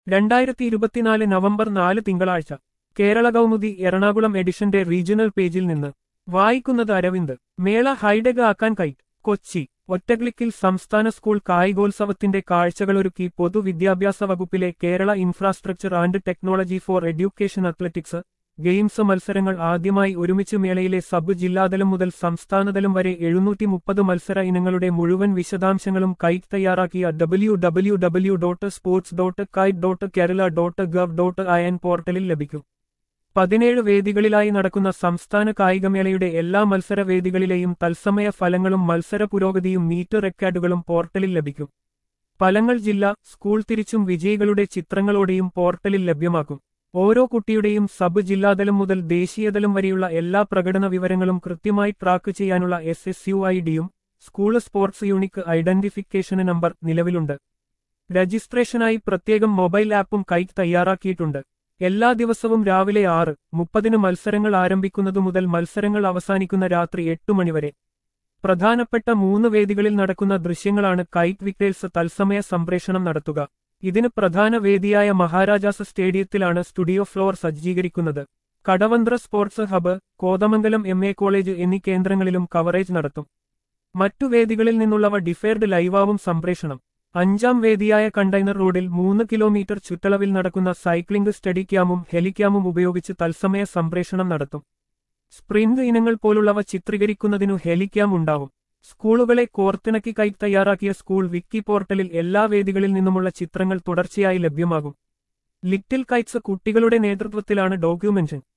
രണ്ടായിരത്തി ഇരുപത്തിനാല് നവംബർ നാല് തിങ്കളാഴ്ച കേരള കൗമുദി എറണാകുളം എഡിഷന്റെ റീജിയണൽ പേജിൽ നിന്ന് വായിക്കുന്നത് അരവിന്ദ് മേള ഹൈടെക് ആക്കാൻ കൈ കൊച്ചി ഒറ്റക്ലിക്കിൽ സംസ്ഥാന സ്കൂൾ കായികോത്സവത്തിന്റെ കാഴ്ചകളൊരുക്കി പൊതുവിദ്യാഭ്യാസ വകുപ്പിലെ Kerala infrastructure and technology for education athletics games മത്സരങ്ങൾ ആദ്യമായി ഒരുമിച്ച് മേളയിലെ സബ് ജില്ലാതലം മുതൽ സംസ്ഥാനതലം വരെ എഴുന്നൂറ്റി മുപ്പത് മത്സര ഇനങ്ങളുടെ മുഴുവൻ വിശദാംശങ്ങളും കൈറ്റ് തയ്യാറാക്കിയ W W W dot sports dot KITE dot Kerala dot gov dot I N പോർട്ടലിൽ ലഭിക്കും പതിനേഴ് വേദികളിലായി നടക്കുന്ന സംസ്ഥാന കായികമേളയുടെ എല്ലാ മത്സര വേദികളിലെയും തത്സമയ ഫലങ്ങളും മത്സര പുരോഗതിയും മീറ്റ് റെക്കോർഡുകളും പോർട്ടലിൽ ലഭിക്കും ഫലങ്ങൾ ജില്ല സ്കൂൾ തിരിച്ചും വിജയികളുടെ ചിത്രങ്ങളോടെയും പോർട്ടലിൽ ലഭ്യമാക്കും ഓരോ കുട്ടിയുടെയും സബ് ജില്ലാതലം മുതൽ ദേശീയതലം വരെയുള്ള എല്ലാ പ്രകടന വിവരങ്ങളും കൃത്യമായി ട്രാക്ക് ചെയ്യാനുള്ള എസ് എസ് യു ഐ ഡിയും school sports unique identification number നിലവിലുണ്ട് രജിസ്ട്രേഷനായി പ്രത്യേകം മൊബൈൽ ആപ്പും കൈറ്റ് തയ്യാറാക്കിയിട്ടുണ്ട് എല്ലാ ദിവസവും രാവിലെ ആറ് മുപ്പതിന് മത്സരങ്ങൾ ആരംഭിക്കുന്നതു മുതൽ മത്സരങ്ങൾ അവസാനിക്കുന്ന രാത്രി എട്ട് മണിവരെ പ്രധാനപ്പെട്ട മൂന്ന് വേദികളിൽ നടക്കുന്ന ദൃശ്യങ്ങളാണ് കൈറ്റ് വിക്ടേഴ്സ് തത്സമയ സംപ്രേഷണം നടത്തുക ഇതിന് പ്രധാന വേദിയായ മഹാരാജാസ് സ്റ്റേഡിയത്തിലാണ് സ്റ്റുഡിയോ ഫ്ലോർ സജ്ജീകരിക്കുന്നത് Kadavanthra sports hub Kothamangalam M A college എന്നീ കേന്ദ്രങ്ങളിലും കവറേജ് നടത്തും മറ്റു വേദികളിൽ നിന്നുള്ളവ ഡിഫേർഡ് ലൈവാവും സംപ്രേഷണം അഞ്ചാം വേദിയായ കണ്ടെയ്നർ റോഡിൽ മൂന്ന് കിലോമീറ്റർ ചുറ്റളവിൽ നടക്കുന്ന സൈക്ലിംഗ് സ്റ്റഡി ക്യാമും ഹെലിക്യാമും ഉപയോഗിച്ച് തത്സമയ സംപ്രേഷണം നടത്തും സ്പ്രിന്റ് ഇനങ്ങൾ പോലുള്ളവ ചിത്രീകരിക്കുന്നതിനു ഹെലിക്യാം ഉണ്ടാവും സ്കൂളുകളെ കോർത്തിണക്കി കൈ തയ്യാറാക്കിയ സ്കൂൾ വിക്കി പോർട്ടലിൽ എല്ലാ വേദികളിൽ നിന്നുമുള്ള ചിത്രങ്ങൾ തുടർച്ചയായി ലഭ്യമാകും ലിറ്റിൽ കൈറ്റ്സ് കുട്ടികളുടെ നേതൃത്വത്തിലാണ് ഡോക്യുമെന്റൻ